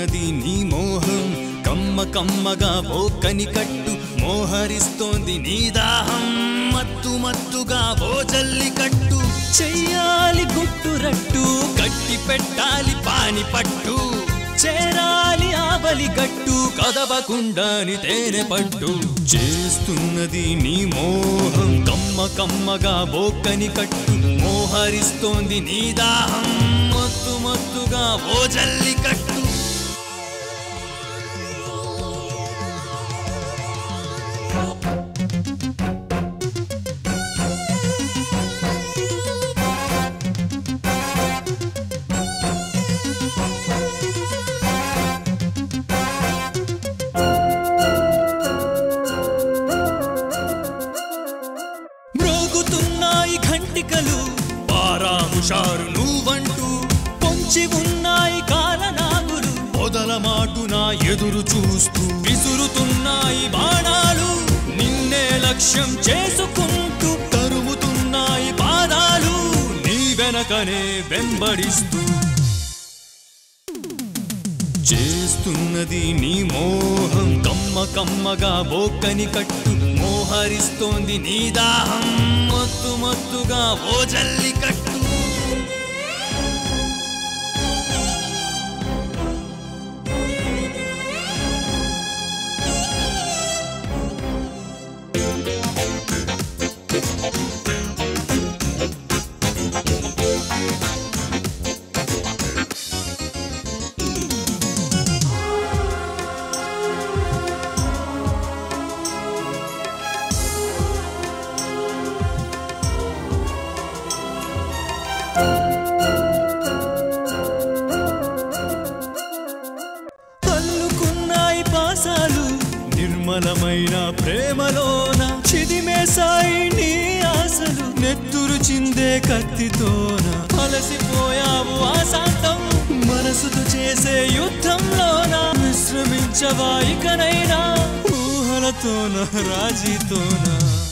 చేస్తున్నది నీ మోహం కమ్మ కమ్మగా ఓకని కట్టు మోహరిస్తోంది నీ దాహం మత్తు మత్తుగా ఓ జల్లి కట్టు చెయ్యాలి గుట్టు రట్టు కట్టి పెట్టాలి పాని పట్టు చేరాలి ఆవలి గట్టు కదవకుండాని తేనె పట్టు చేస్తున్నది నీ మోహం కమ్మ కమ్మగా బోక్కని కట్టు మోహరిస్తోంది నీ దాహం మత్తు మత్తుగా ఓ జల్లి కట్టు మ్రోగుతున్నాయి ఘంటికలు పారాముషారు నువ్వంటూ పొంచి ఉన్నాయి కాలనాగులు పొదల మాటున ఎదురు చూస్తూ విసురుతున్నాయి బాణాలు నిన్నే లక్ష్యం చేసుకుంటూ తరుముతున్నాయి పాదాలు నీ వెనకనే వెంబడిస్తూ చేస్తున్నది నీ మోహం కమ్మ కమ్మగా బోక్కని కట్టు మోహరిస్తోంది నీ దాహం మత్తు మత్తుగా ఓ జల్లి కట్టు అల్లుకున్నాయి పాసాలు నిర్మలమైన ప్రేమలోన చిదిమేశాయి నీ ఆశలు నెత్తురు చిందే కత్తితోన అలసిపోయావు ఆశాంతం మనసుతో చేసే యుద్ధంలోన విశ్రమించవా ఇకనైనా ఊహలతోన రాజీతోన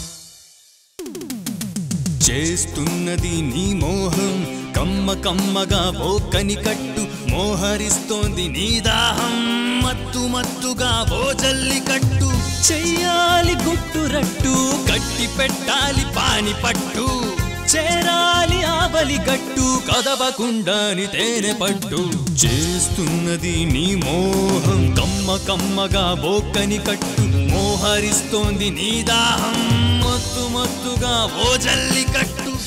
చేస్తున్నది నీ మోహం కమ్మ కమ్మగా ఓకని కట్టు మోహరిస్తోంది నీ దాహం మత్తు మత్తుగా ఓ జల్లి కట్టు చెయ్యాలి గుట్టు రట్టు కట్టి పెట్టాలి పాని పట్టు చేరాలి ఆవలి గట్టు కదవకుండాని తేనె పట్టు చేస్తున్నది నీ మోహం కమ్మ కమ్మగా బోక్కని కట్టు మోహరిస్తోంది నీ దాహం మత్తు మత్తుగా ఓ జల్లి కట్టు